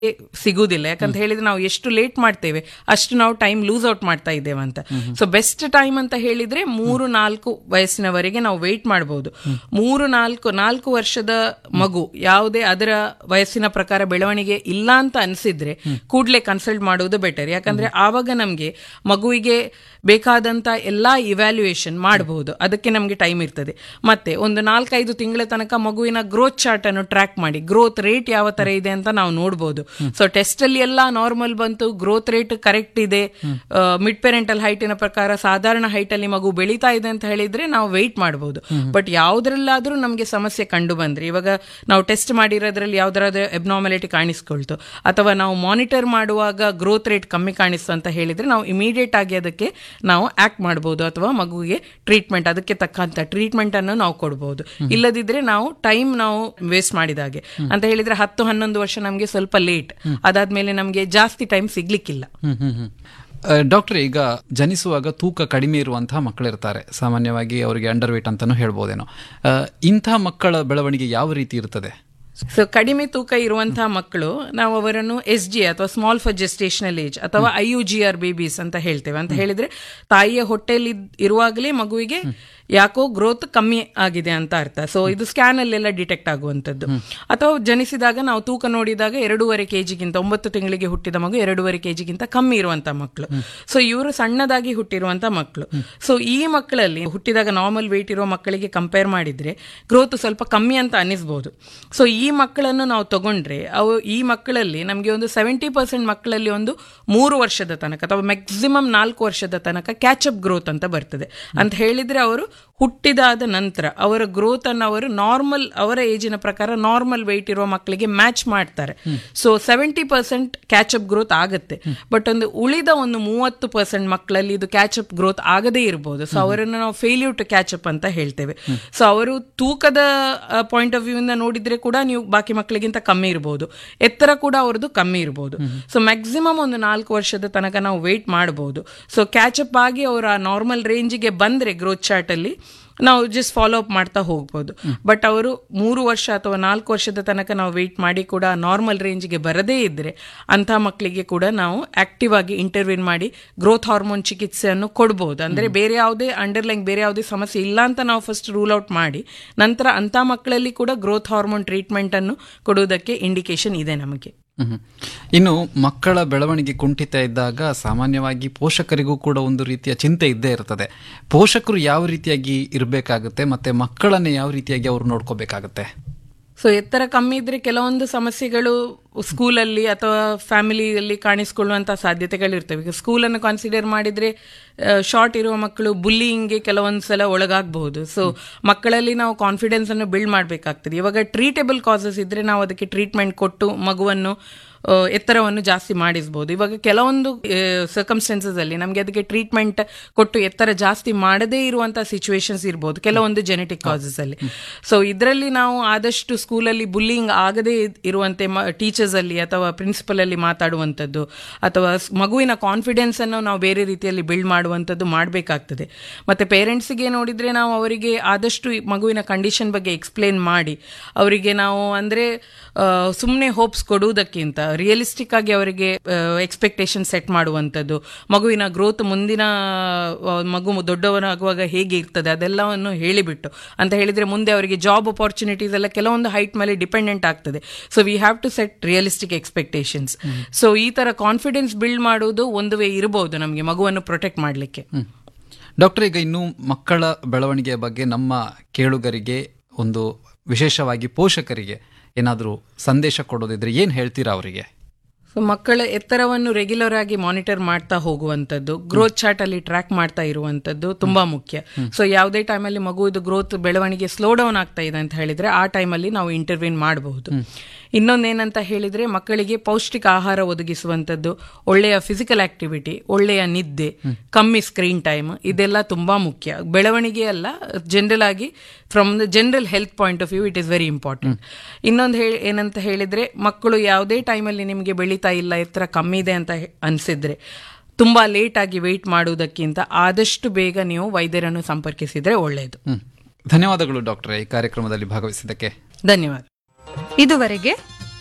ಸಿಗುವುದಿಲ್ಲ ಯಾಕಂತ ಹೇಳಿದ್ರೆ ನಾವು ಎಷ್ಟು ಲೇಟ್ ಮಾಡ್ತೇವೆ ಅಷ್ಟು ನಾವು ಟೈಮ್ ಲೂಸ್ ಔಟ್ ಮಾಡ್ತಾ ಇದ್ದೇವೆ ಅಂತ ಸೊ ಬೆಸ್ಟ್ ಟೈಮ್ ಅಂತ ಹೇಳಿದ್ರೆ ಮೂರು ನಾಲ್ಕು ವಯಸ್ಸಿನವರೆಗೆ ನಾವು ವೇಟ್ ಮಾಡಬಹುದು ಮೂರು ನಾಲ್ಕು ನಾಲ್ಕು ವರ್ಷದ ಮಗು ಯಾವುದೇ ಅದರ ವಯಸ್ಸಿನ ಪ್ರಕಾರ ಬೆಳವಣಿಗೆ ಇಲ್ಲ ಅಂತ ಅನಿಸಿದ್ರೆ ಕೂಡಲೇ ಕನ್ಸಲ್ಟ್ ಮಾಡುವುದು ಬೆಟರ್ ಯಾಕಂದ್ರೆ ಆವಾಗ ನಮಗೆ ಮಗುವಿಗೆ ಬೇಕಾದಂತ ಎಲ್ಲಾ ಇವ್ಯಾಲ್ಯೂಯೇಷನ್ ಮಾಡಬಹುದು ಅದಕ್ಕೆ ನಮಗೆ ಟೈಮ್ ಇರ್ತದೆ ಮತ್ತೆ ಒಂದು ನಾಲ್ಕೈದು ತಿಂಗಳ ತನಕ ಮಗುವಿನ ಗ್ರೋತ್ ಚಾರ್ಟ್ ಅನ್ನು ಟ್ರ್ಯಾಕ್ ಮಾಡಿ ಗ್ರೋತ್ ರೇಟ್ ಯಾವ ತರ ಇದೆ ಅಂತ ನಾವು ನೋಡಬಹುದು ಸೊ ಟೆಸ್ಟ್ ಅಲ್ಲಿ ಎಲ್ಲ ನಾರ್ಮಲ್ ಬಂತು ಗ್ರೋತ್ ರೇಟ್ ಕರೆಕ್ಟ್ ಇದೆ ಮಿಡ್ ಪೇರೆಂಟಲ್ ಹೈಟಿನ ಪ್ರಕಾರ ಸಾಧಾರಣ ಹೈಟ್ ಅಲ್ಲಿ ಮಗು ಬೆಳೀತಾ ಇದೆ ಅಂತ ಹೇಳಿದ್ರೆ ನಾವು ವೆಯ್ಟ್ ಮಾಡಬಹುದು ಬಟ್ ಯಾವ್ದ್ರಲ್ಲಾದ್ರೂ ನಮಗೆ ಸಮಸ್ಯೆ ಕಂಡು ಬಂದ್ರೆ ಇವಾಗ ನಾವು ಟೆಸ್ಟ್ ಮಾಡಿರೋದ್ರಲ್ಲಿ ಯಾವ್ದಾದ್ರು ಎಬ್ನಾರ್ಮಲಿಟಿ ಕಾಣಿಸ್ಕೊಳ್ತು ಅಥವಾ ನಾವು ಮಾನಿಟರ್ ಮಾಡುವಾಗ ಗ್ರೋತ್ ರೇಟ್ ಕಮ್ಮಿ ಕಾಣಿಸ್ತು ಅಂತ ಹೇಳಿದ್ರೆ ನಾವು ಇಮಿಡಿಯೇಟ್ ಆಗಿ ಅದಕ್ಕೆ ನಾವು ಆಕ್ಟ್ ಮಾಡಬಹುದು ಅಥವಾ ಮಗುವಿಗೆ ಟ್ರೀಟ್ಮೆಂಟ್ ಅದಕ್ಕೆ ತಕ್ಕಂತ ಟ್ರೀಟ್ಮೆಂಟ್ ಅನ್ನು ನಾವು ಕೊಡಬಹುದು ಇಲ್ಲದಿದ್ರೆ ನಾವು ಟೈಮ್ ನಾವು ವೇಸ್ಟ್ ಮಾಡಿದಾಗೆ ಅಂತ ಹೇಳಿದ್ರೆ ಹತ್ತು ಹನ್ನೊಂದು ವರ್ಷ ನಮಗೆ ಸ್ವಲ್ಪ ಲೇಟ್ ಅದಾದ್ಮೇಲೆ ನಮಗೆ ಜಾಸ್ತಿ ಟೈಮ್ ಸಿಗ್ಲಿಕ್ಕಿಲ್ಲ ಹ್ಮ್ ಹ್ಮ್ ಹ್ಮ್ ಡಾಕ್ಟರ್ ಈಗ ಜನಿಸುವಾಗ ತೂಕ ಕಡಿಮೆ ಇರುವಂತಹ ಮಕ್ಕಳಿರ್ತಾರೆ ಸಾಮಾನ್ಯವಾಗಿ ಅವರಿಗೆ ಅಂಡರ್ ವೇಟ್ ಅಂತಾನೂ ಹೇಳ್ಬೋದೇನೋ ಆ, ಇಂಥ ಮಕ್ಕಳ ಬೆಳವಣಿಗೆ ಯಾವ ರೀತಿ ಇರ್ತದೆ ಸೊ ಕಡಿಮೆ ತೂಕ ಇರುವಂತಹ ಮಕ್ಕಳು ನಾವು ಅವರನ್ನು ಎಸ್ ಜಿ ಅಥವಾ ಸ್ಮಾಲ್ ಫಾರ್ ಜೆಸ್ಟೇಷನಲ್ ಏಜ್ ಅಥವಾ I U G R babies ಅಂತ ಹೇಳ್ತೇವೆ ಅಂತ ಹೇಳಿದ್ರೆ ತಾಯಿಯ ಹೊಟ್ಟೆಯಲ್ಲಿ ಇರುವಾಗಲೇ ಮಗುವಿಗೆ ಯಾಕೋ ಗ್ರೋತ್ ಕಮ್ಮಿ ಆಗಿದೆ ಅಂತ ಅರ್ಥ ಸೊ ಇದು ಸ್ಕ್ಯಾನ್ ಅಲ್ಲೆಲ್ಲ ಡಿಟೆಕ್ಟ್ ಆಗುವಂತದ್ದು ಅಥವಾ ಜನಿಸಿದಾಗ ನಾವು ತೂಕ ನೋಡಿದಾಗ ಎರಡೂವರೆ ಕೆಜಿಗಿಂತ ಒಂಬತ್ತು ತಿಂಗಳಿಗೆ ಹುಟ್ಟಿದ ಮಗು ಎರಡೂವರೆ ಕೆಜಿಗಿಂತ ಕಮ್ಮಿ ಇರುವಂತ ಮಕ್ಕಳು ಸೊ ಇವರು ಸಣ್ಣದಾಗಿ ಹುಟ್ಟಿರುವಂತ ಮಕ್ಕಳು ಸೊ ಈ ಮಕ್ಕಳಲ್ಲಿ ಹುಟ್ಟಿದಾಗ ನಾರ್ಮಲ್ ವೇಟ್ ಇರೋ ಮಕ್ಕಳಿಗೆ ಕಂಪೇರ್ ಮಾಡಿದ್ರೆ ಗ್ರೋತ್ ಸ್ವಲ್ಪ ಕಮ್ಮಿ ಅಂತ ಅನಿಸ್ಬೋದು ಸೊ ಈ ಮಕ್ಕಳನ್ನು ನಾವು ತಗೊಂಡ್ರೆ ಅವು ಈ ಮಕ್ಕಳಲ್ಲಿ ನಮಗೆ ಒಂದು ಸೆವೆಂಟಿ ಪರ್ಸೆಂಟ್ ಮಕ್ಕಳಲ್ಲಿ ಒಂದು ಮೂರು ವರ್ಷದ ತನಕ ಅಥವಾ ಮ್ಯಾಕ್ಸಿಮಮ್ ನಾಲ್ಕು ವರ್ಷದ ತನಕ ಕ್ಯಾಚಪ್ ಗ್ರೋತ್ ಅಂತ ಬರ್ತದೆ ಅಂತ ಹೇಳಿದ್ರೆ ಅವರು ಹುಟ್ಟಿದಾದ ನಂತರ ಅವರ ಗ್ರೋತ್ ಅನ್ನು ಅವರು ನಾರ್ಮಲ್ ಅವರ ಏಜಿನ ಪ್ರಕಾರ ನಾರ್ಮಲ್ ವೆಯ್ಟ್ ಇರುವ ಮಕ್ಕಳಿಗೆ ಮ್ಯಾಚ್ ಮಾಡ್ತಾರೆ so seventy percent catch up growth ಆಗುತ್ತೆ ಬಟ್ ಒಂದು ಉಳಿದ ಒಂದು ಮೂವತ್ತು ಪರ್ಸೆಂಟ್ ಮಕ್ಕಳಲ್ಲಿ ಇದು ಕ್ಯಾಚಪ್ ಗ್ರೋತ್ ಆಗದೇ ಇರಬಹುದು ಸೊ ಅವರನ್ನು ನಾವು ಫೇಲ್ಯೂರ್ ಟು ಕ್ಯಾಚಪ್ ಅಂತ ಹೇಳ್ತೇವೆ ಸೊ ಅವರು ತೂಕದ ಪಾಯಿಂಟ್ ಆಫ್ ವ್ಯೂ ಇಂದ ನೋಡಿದ್ರೆ ಕೂಡ ನೀವು ಬಾಕಿ ಮಕ್ಕಳಿಗಿಂತ ಕಮ್ಮಿ ಇರಬಹುದು ಎತ್ತರ ಕೂಡ ಅವ್ರದ್ದು ಕಮ್ಮಿ ಇರಬಹುದು ಸೊ ಮ್ಯಾಕ್ಸಿಮಮ್ ಒಂದು ನಾಲ್ಕು ವರ್ಷದ ತನಕ ನಾವು ವೇಟ್ ಮಾಡಬಹುದು ಸೊ ಕ್ಯಾಚಪ್ ಆಗಿ ಅವರ ನಾರ್ಮಲ್ ರೇಂಜಿಗೆ ಬಂದ್ರೆ ಗ್ರೋತ್ ಚಾರ್ಟ್ ಅಲ್ಲಿ ನಾವು ಜಸ್ಟ್ ಫಾಲೋ ಅಪ್ ಮಾಡ್ತಾ ಹೋಗ್ಬೋದು ಬಟ್ ಅವರು ಮೂರು ವರ್ಷ ಅಥವಾ ನಾಲ್ಕು ವರ್ಷದ ತನಕ ನಾವು ವೆಯ್ಟ್ ಮಾಡಿ ಕೂಡ ನಾರ್ಮಲ್ ರೇಂಜ್ಗೆ ಬರದೇ ಇದ್ರೆ ಅಂಥ ಮಕ್ಕಳಿಗೆ ಕೂಡ ನಾವು ಆಕ್ಟಿವ್ ಆಗಿ ಇಂಟರ್ವ್ಯೂನ್ ಮಾಡಿ ಗ್ರೋತ್ ಹಾರ್ಮೋನ್ ಚಿಕಿತ್ಸೆಯನ್ನು ಕೊಡ್ಬೋದು ಅಂದ್ರೆ ಬೇರೆ ಯಾವುದೇ ಅಂಡರ್ಲೈನ್ ಬೇರೆ ಯಾವುದೇ ಸಮಸ್ಯೆ ಇಲ್ಲ ಅಂತ ನಾವು ಫಸ್ಟ್ ರೂಲ್ ಔಟ್ ಮಾಡಿ ನಂತರ ಅಂಥ ಮಕ್ಕಳಲ್ಲಿ ಕೂಡ ಗ್ರೋತ್ ಹಾರ್ಮೋನ್ ಟ್ರೀಟ್ಮೆಂಟ್ ಅನ್ನು ಕೊಡುವುದಕ್ಕೆ ಇಂಡಿಕೇಶನ್ ಇದೆ ನಮಗೆ ಹ್ಮ್ ಹ್ಮ್. ಇನ್ನು ಮಕ್ಕಳ ಬೆಳವಣಿಗೆ ಕುಂಠಿತ ಇದ್ದಾಗ ಸಾಮಾನ್ಯವಾಗಿ ಪೋಷಕರಿಗೂ ಕೂಡ ಒಂದು ರೀತಿಯ ಚಿಂತೆ ಇದ್ದೇ ಇರ್ತದೆ ಪೋಷಕರು ಯಾವ ರೀತಿಯಾಗಿ ಇರಬೇಕಾಗುತ್ತೆ ಮತ್ತೆ ಮಕ್ಕಳನ್ನ ಯಾವ ರೀತಿಯಾಗಿ ಅವರು ನೋಡ್ಕೋಬೇಕಾಗತ್ತೆ ಸೊ ಎತ್ತರ ಕಮ್ಮಿ ಇದ್ರೆ ಕೆಲವೊಂದು ಸಮಸ್ಯೆಗಳು ಸ್ಕೂಲಲ್ಲಿ ಅಥವಾ ಫ್ಯಾಮಿಲಿಯಲ್ಲಿ ಕಾಣಿಸಿಕೊಳ್ಳುವಂತಹ ಸಾಧ್ಯತೆಗಳಿರ್ತವೆ ಈಗ ಸ್ಕೂಲನ್ನು ಕನ್ಸಿಡರ್ ಮಾಡಿದ್ರೆ ಶಾರ್ಟ್ ಇರುವ ಮಕ್ಕಳು ಬುಲ್ಲಿಂಗ್ಗೆ ಕೆಲವೊಂದು ಸಲ ಒಳಗಾಗಬಹುದು ಸೊ ಮಕ್ಕಳಲ್ಲಿ ನಾವು ಕಾನ್ಫಿಡೆನ್ಸ್ ಅನ್ನು ಬಿಲ್ಡ್ ಮಾಡಬೇಕಾಗ್ತದೆ ಇವಾಗ ಟ್ರೀಟೇಬಲ್ ಕಾಸಸ್ ಇದ್ರೆ ನಾವು ಅದಕ್ಕೆ ಟ್ರೀಟ್ಮೆಂಟ್ ಕೊಟ್ಟು ಮಗುವನ್ನು ಆ, ಎತ್ತರವನ್ನು ಜಾಸ್ತಿ ಮಾಡಿಸ್ಬೋದು ಇವಾಗ ಕೆಲವೊಂದು ಸರ್ಕಮ್ಸ್ಟೆನ್ಸಸ್ ಅಲ್ಲಿ ನಮಗೆ ಅದಕ್ಕೆ ಟ್ರೀಟ್ಮೆಂಟ್ ಕೊಟ್ಟು ಎತ್ತರ ಜಾಸ್ತಿ ಮಾಡದೇ ಇರುವಂತಹ ಸಿಚುವೇಶನ್ಸ್ ಇರ್ಬೋದು ಕೆಲವೊಂದು ಜೆನೆಟಿಕ್ ಕಾಸಸ್ ಅಲ್ಲಿ ಸೊ ಇದರಲ್ಲಿ ನಾವು ಆದಷ್ಟು ಸ್ಕೂಲಲ್ಲಿ ಬುಲ್ಲಿಂಗ್ ಆಗದೇ ಇರುವಂತೆ ಟೀಚರ್ಸ್ ಅಲ್ಲಿ ಅಥವಾ ಪ್ರಿನ್ಸಿಪಲ್ ಅಲ್ಲಿ ಮಾತಾಡುವಂಥದ್ದು ಅಥವಾ ಸ್- ಮಗುವಿನ ಕಾನ್ಫಿಡೆನ್ಸ್ ಅನ್ನು ನಾವು ಬೇರೆ ರೀತಿಯಲ್ಲಿ ಬಿಲ್ಡ್ ಮಾಡುವಂಥದ್ದು ಮಾಡಬೇಕಾಗ್ತದೆ ಮತ್ತೆ ಪೇರೆಂಟ್ಸ್ಗೆ ನೋಡಿದ್ರೆ ನಾವು ಅವರಿಗೆ ಆದಷ್ಟು ಈ ಮಗುವಿನ ಕಂಡೀಷನ್ ಬಗ್ಗೆ ಎಕ್ಸ್ಪ್ಲೇನ್ ಮಾಡಿ ಅವರಿಗೆ ನಾವು ಅಂದ್ರೆ ಸುಮ್ಮನೆ ಹೋಪ್ಸ್ ಕೊಡುವುದಕ್ಕಿಂತ ರಿಯಲಿಸ್ಟಿಕ್ ಆಗಿ ಅವರಿಗೆ ಎಕ್ಸ್ಪೆಕ್ಟೇಷನ್ ಸೆಟ್ ಮಾಡುವಂಥದ್ದು ಮಗುವಿನ ಗ್ರೋತ್ ಮುಂದಿನ ಆ, ಮಗು ದೊಡ್ಡವನಾಗುವಾಗ ಹೇಗೆ ಇರ್ತದೆ ಅದೆಲ್ಲವನ್ನು ಹೇಳಿಬಿಟ್ಟು ಅಂತ ಹೇಳಿದ್ರೆ ಮುಂದೆ ಅವರಿಗೆ ಜಾಬ್ ಅಪಾರ್ಚುನಿಟೀಸ್ ಎಲ್ಲ ಕೆಲವೊಂದು ಹೈಟ್ ಮೇಲೆ ಡಿಪೆಂಡೆಂಟ್ ಆಗ್ತದೆ so we have to set realistic expectations so ಈ ತರ ಕಾನ್ಫಿಡೆನ್ಸ್ ಬಿಲ್ಡ್ ಮಾಡುವುದು ಒಂದು ವೇ ಇರಬಹುದು ನಮಗೆ ಮಗುವನ್ನು ಪ್ರೊಟೆಕ್ಟ್ ಮಾಡಲಿಕ್ಕೆ ಹ್ಮ್. ಡಾಕ್ಟರ್ ಈಗ ಇನ್ನು ಮಕ್ಕಳ ಬೆಳವಣಿಗೆಯ ಬಗ್ಗೆ ನಮ್ಮ ಕೇಳುಗರಿಗೆ ಒಂದು ವಿಶೇಷವಾಗಿ ಪೋಷಕರಿಗೆ ಏನಾದರೂ ಸಂದೇಶ ಕೊಡೋದಿದ್ರೆ ಏನು ಹೇಳ್ತೀರಾ ಅವರಿಗೆ ಸೊ ಮಕ್ಕಳ ಎತ್ತರವನ್ನು ರೆಗ್ಯುಲರ್ ಆಗಿ ಮಾನಿಟರ್ ಮಾಡ್ತಾ ಹೋಗುವಂತದ್ದು ಗ್ರೋತ್ ಚಾರ್ಟ್ ಅಲ್ಲಿ ಟ್ರ್ಯಾಕ್ ಮಾಡ್ತಾ ಇರುವಂತದ್ದು ತುಂಬಾ ಮುಖ್ಯ ಸೊ ಯಾವುದೇ ಟೈಮಲ್ಲಿ ಮಗುವಿದು ಗ್ರೋತ್ ಬೆಳವಣಿಗೆ ಸ್ಲೋ ಡೌನ್ ಆಗ್ತಾ ಇದೆ ಅಂತ ಹೇಳಿದ್ರೆ ಆ ಟೈಮಲ್ಲಿ ನಾವು ಇಂಟರ್ವ್ಯೂನ್ ಮಾಡಬಹುದು ಇನ್ನೊಂದೇನಂತ ಹೇಳಿದ್ರೆ ಮಕ್ಕಳಿಗೆ ಪೌಷ್ಟಿಕ ಆಹಾರ ಒದಗಿಸುವಂತದ್ದು ಒಳ್ಳೆಯ ಫಿಸಿಕಲ್ ಆಕ್ಟಿವಿಟಿ ಒಳ್ಳೆಯ ನಿದ್ದೆ ಕಮ್ಮಿ ಸ್ಕ್ರೀನ್ ಟೈಮ್ ಇದೆಲ್ಲ ತುಂಬಾ ಮುಖ್ಯ ಬೆಳವಣಿಗೆ ಅಲ್ಲ ಜನರಲ್ ಆಗಿ from the general health point of view it is very important ಇನ್ನೊಂದು ಹೇಳಿ ಏನಂತ ಹೇಳಿದ್ರೆ ಮಕ್ಕಳು ಯಾವುದೇ ಟೈಮಲ್ಲಿ ನಿಮಗೆ ಬೆಳೀತಾ ಇಲ್ಲ ಎತ್ತರ ಕಮ್ಮಿ ಇದೆ ಅಂತ ಹೆ- ಅನ್ಸಿದ್ರೆ ತುಂಬಾ ಲೇಟ್ ಆಗಿ ವೆಯ್ಟ್ ಮಾಡುವುದಕ್ಕಿಂತ ಆದಷ್ಟು ಬೇಗ ನೀವು ವೈದ್ಯರನ್ನು ಸಂಪರ್ಕಿಸಿದ್ರೆ ಒಳ್ಳೆಯದು ಹ್ಮ್. ಧನ್ಯವಾದಗಳು ಡಾಕ್ಟರ್ ಈ ಕಾರ್ಯಕ್ರಮದಲ್ಲಿ ಭಾಗವಹಿಸಿದ್ದಕ್ಕೆ ಧನ್ಯವಾದ ಇದುವರೆಗೆ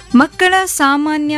ಮಕ್ಕಳ ಸಾಮಾನ್ಯ